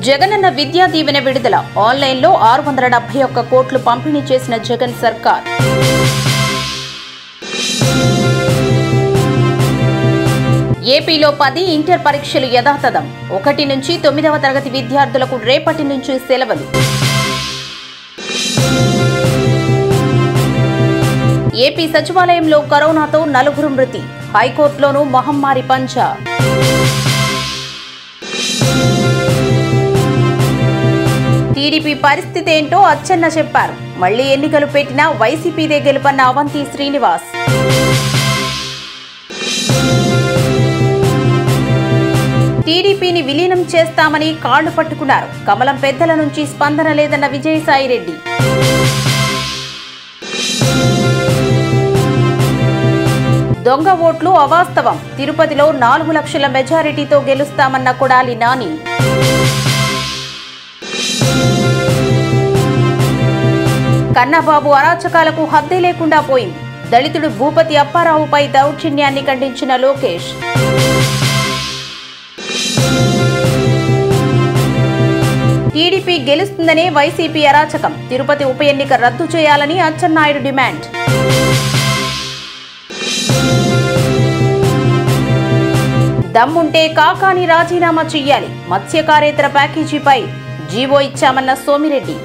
జగనన్న విద్యా దీవెన విడుదల ఆన్లైన్లో ఆరు వందల డెబ్బై ఒక్క కోట్లు పంపిణీ చేసిన జగన్ సర్కార్ ఏపీలో పది ఇంటర్ పరీక్షలు యథాతథం ఒకటి నుంచి తొమ్మిదవ తరగతి విద్యార్థులకు రేపటి నుంచి సెలవులు ఏపీ సచివాలయంలో కరోనాతో నలుగురు మృతి హైకోర్టులోనూ మహమ్మారి పంచా టీడీపీ పరిస్థితి ఏంటో అచ్చెన్న చెప్పారు మళ్లీ ఎన్నికలు పెట్టినా వైసీపీదే గెలుపన్న అవంతి శ్రీనివాస్ టీడీపీని విలీనం చేస్తామని కాళ్లు పట్టుకున్నారు కమలం పెద్దల నుంచి స్పందన లేదన్న విజయసాయిరెడ్డి దొంగ ఓట్లు అవాస్తవం తిరుపతిలో నాలుగు లక్షల మెజారిటీతో గెలుస్తామన్న కొడాలి నాని కన్నబాబు అరాచకాలకు హద్దే లేకుండా పోయింది దళితుడు భూపతి అప్పారావుపై దౌర్జన్యాన్ని ఖండించిన లోకేష్ టీడీపీ గెలుస్తుందనే వైసీపీ అరాచకం తిరుపతి ఉప ఎన్నిక రద్దు చేయాలని అచ్చెన్నాయుడు డిమాండ్ దమ్ముంటే కాకాని రాజీనామా చెయ్యాలి మత్స్యకారేతర ప్యాకేజీపై జీవో ఇచ్చామన్న సోమిరెడ్డి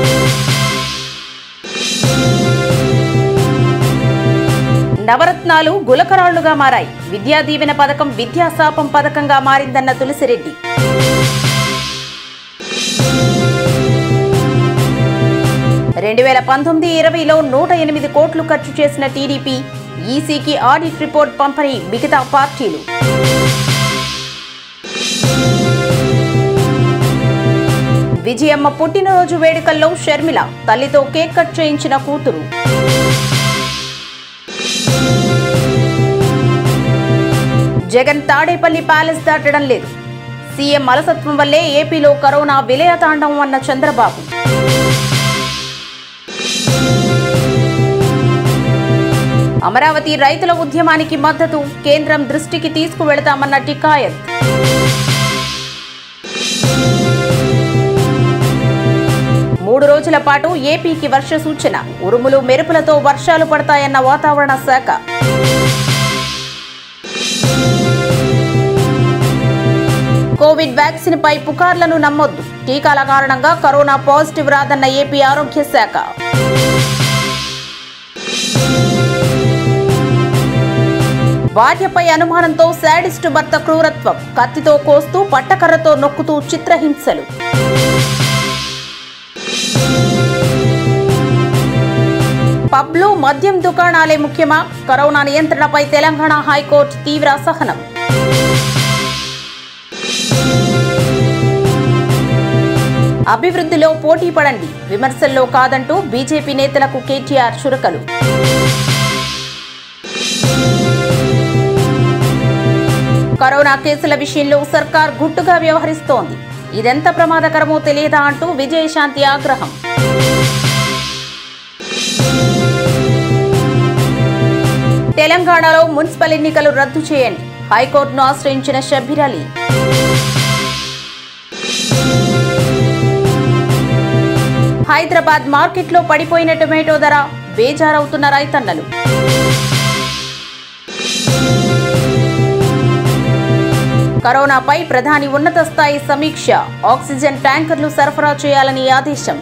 నవరత్నాలు గులకరాళ్లుగా మారాయి విద్యా దీవెన పథకం విద్యాశాపం పథకంగా మారిందన్న తులసిరెడ్డి రెండు వేల పంతొమ్మిది ఇరవైలో నూట ఎనిమిది కోట్లు ఖర్చు చేసిన టీడీపీ ఈసీకి ఆడిట్ రిపోర్ట్ పంపని మిగతా పార్టీలు విజయమ్మ పుట్టినరోజు వేడుకల్లో షర్మిల తల్లితో కేక్ కట్ చేయించిన కూతురు జగన్ తాడేపల్లి ప్యాలెస్ దాటడం లేదు సీఎం అలసత్వం వల్లే ఏపీలో కరోనా విలయతాండం అన్న చంద్రబాబు అమరావతి రైతుల ఉద్యమానికి మద్దతు కేంద్రం దృష్టికి తీసుకువెళతామన్న టికాయత్ మూడు రోజుల పాటు ఏపీకి వర్ష సూచన ఉరుములు మెరుపులతో వర్షాలు పడతాయన్న వాతావరణ శాఖ కోవిడ్ వ్యాక్సిన్ పై పుకార్లను నమ్మొద్దు టీకాల కారణంగా కరోనా పాజిటివ్ రాదన్న ఏపీ ఆరోగ్య శాఖ భార్యపై అనుమానంతో శాడిస్టు భర్త క్రూరత్వం కత్తితో కోస్తూ పట్టకర్రతో నొక్కుతూ చిత్రహింసలు పబ్లు మద్యం దుకాణాలే ముఖ్యమా కరోనా నియంత్రణపై తెలంగాణ హైకోర్టు తీవ్ర అసహనం అభివృద్ధిలో పోటీ పడండి విమర్శల్లో కాదంటూ బీజేపీ నేతలకు కేటీఆర్ చురకలు కరోనా కేసుల విషయంలో సర్కార్ గుట్టుగా వ్యవహరిస్తోంది ఇదెంత ప్రమాదకరమో తెలియదా అంటూ విజయశాంతి ఆగ్రహం తెలంగాణలో మున్సిపల్ ఎన్నికలు రద్దు చేయండి హైకోర్టును ఆశ్రయించిన షబ్బీర్ అలీ హైదరాబాద్ మార్కెట్లో పడిపోయిన టొమాటో ధర బేజారవుతున్న రైతన్నలు కరోనాపై ప్రధాని ఉన్నత స్థాయి సమీక్ష ఆక్సిజన్ ట్యాంకర్లు సరఫరా చేయాలని ఆదేశం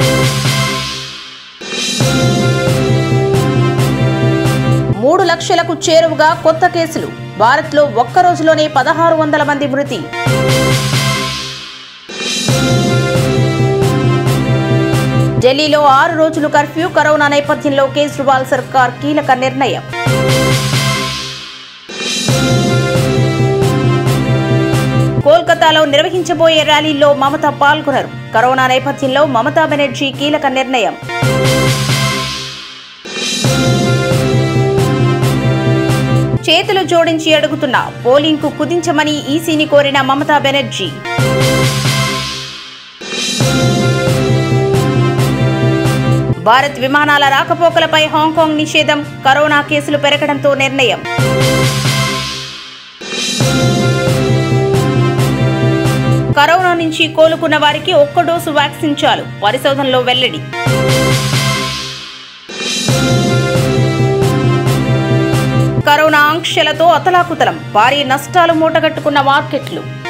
మూడు లక్షలకు చేరువగా కొత్త కేసులు భారత్లో ఒక్క రోజులోనే పదహారు వందల మంది మృతి ఢిల్లీలో ఆరు రోజులు కర్ఫ్యూ కరోనా నేపథ్యంలో కేజ్రీవాల్ సర్కార్ కీలక నిర్ణయం కోల్కతాలో నిర్వహించబోయే ర్యాలీలో మమత పాల్గొనరు కరోనా నేపథ్యంలో మమతా బెనర్జీ కీలక నిర్ణయం చేతులు జోడించి అడుగుతున్న పోలింగ్కు కుదించమని ఈసీని కోరిన మమతా బెనర్జీ భారత్ విమానాల రాకపోకలపై హాంకాంగ్ నిషేధం కరోనా కేసులు పెరగడంతో నిర్ణయం కరోనా నుంచి కోలుకున్న వారికి ఒక్క డోసు వ్యాక్సిన్ చాలు పరిశోధనలో వెల్లడి కరోనా ఆంక్షలతో అతలాకుతలం భారీ నష్టాలు మూటగట్టుకున్న మార్కెట్లు